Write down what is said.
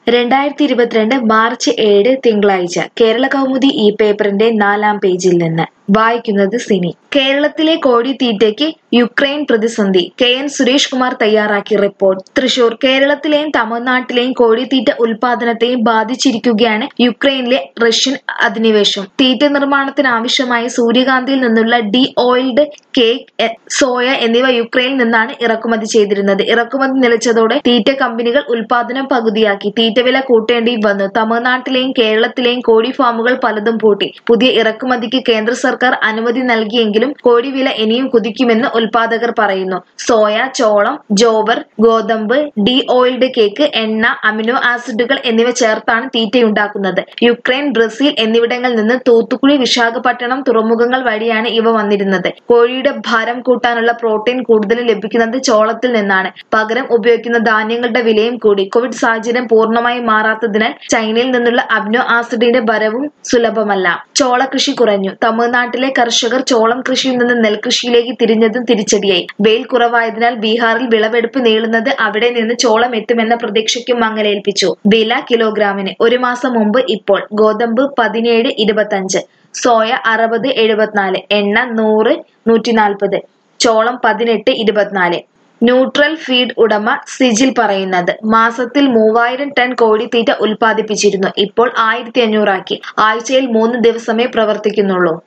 രണ്ടായിരത്തി ഇരുപത്തിരണ്ട് മാർച്ച് ഏഴ് തിങ്കളാഴ്ച കേരള കൗമുദി ഈ പേപ്പറിന്റെ നാലാം പേജിൽ നിന്ന് വായിക്കുന്നത് സിനി കേരളത്തിലെ കോഴിത്തീറ്റയ്ക്ക് യുക്രൈൻ പ്രതിസന്ധി കെ എൻ സുരേഷ് കുമാർ തയ്യാറാക്കിയ റിപ്പോർട്ട് തൃശൂർ കേരളത്തിലെയും തമിഴ്നാട്ടിലെയും കോഴിത്തീറ്റ ഉൽപാദനത്തെയും ബാധിച്ചിരിക്കുകയാണ് യുക്രൈനിലെ റഷ്യൻ അധിനിവേശം തീറ്റ നിർമ്മാണത്തിനാവശ്യമായ സൂര്യകാന്തിയിൽ നിന്നുള്ള ഡി ഓയിൽഡ് കേക്ക് എ- സോയ എന്നിവ യുക്രൈനിൽ നിന്നാണ് ഇറക്കുമതി ചെയ്തിരുന്നത് ഇറക്കുമതി നിലച്ചതോടെ തീറ്റ കമ്പനികൾ ഉൽപാദനം പകുതിയാക്കി തീറ്റ വില കൂട്ടേണ്ടി വന്നു തമിഴ്നാട്ടിലെയും കേരളത്തിലെയും കോഴി ഫാമുകൾ പലതും പൂട്ടി പുതിയ ഇറക്കുമതിക്ക് കേന്ദ്ര സർക്കാർ അനുമതി നൽകിയെങ്കിലും കോഴിവില ഇനിയും കുതിക്കുമെന്ന് ഉൽപാദകർ പറയുന്നു സോയ ചോളം ജോവർ ഗോതമ്പ് ഡി ഓയിൽഡ് കേക്ക് എണ്ണ അമിനോ ആസിഡുകൾ എന്നിവ ചേർത്താണ് തീറ്റയുണ്ടാക്കുന്നത് യുക്രൈൻ ബ്രസീൽ എന്നിവിടങ്ങളിൽ നിന്ന് തൂത്തുക്കുടി വിശാഖപട്ടണം തുറമുഖങ്ങൾ വഴിയാണ് ഇവ വന്നിരുന്നത് കോഴിയുടെ ഭാരം കൂട്ടാനുള്ള പ്രോട്ടീൻ കൂടുതൽ ലഭിക്കുന്നത് ചോളത്തിൽ നിന്നാണ് പകരം ഉപയോഗിക്കുന്ന ധാന്യങ്ങളുടെ വിലയും കൂടി കോവിഡ് സാഹചര്യം പൂർണ്ണമായി മാറാത്തതിനാൽ ചൈനയിൽ നിന്നുള്ള അമിനോ ആസിഡിന്റെ വരവും സുലഭമല്ല ചോള കൃഷി കുറഞ്ഞു തമിഴ്നാട്ടിലെ കർഷകർ ചോളം കൃഷിയിൽ നിന്ന് നെൽകൃഷിയിലേക്ക് തിരിഞ്ഞതും തിരിച്ചടിയായി വെയിൽ കുറവായതിനാൽ ബീഹാറിൽ വിളവെടുപ്പ് നീളുന്നത് അവിടെ നിന്ന് ചോളം എത്തുമെന്ന പ്രതീക്ഷയ്ക്കും മങ്ങലേൽപ്പിച്ചു വില കിലോഗ്രാമിന് ഒരു മാസം മുമ്പ് ഇപ്പോൾ ഗോതമ്പ് പതിനേഴ് ഇരുപത്തഞ്ച് സോയ അറുപത് എഴുപത്തിനാല് എണ്ണ നൂറ് നൂറ്റി നാൽപ്പത് ചോളം പതിനെട്ട് ഇരുപത്തിനാല് ന്യൂട്രൽ ഫീഡ് ഉടമ സിജിൽ പറയുന്നത് മാസത്തിൽ മൂവായിരം ടൺ കോഴിത്തീറ്റ ഉൽപ്പാദിപ്പിച്ചിരുന്നു ഇപ്പോൾ ആയിരത്തി അഞ്ഞൂറാക്കി ആഴ്ചയിൽ മൂന്ന് ദിവസമേ പ്രവർത്തിക്കുന്നുള്ളൂ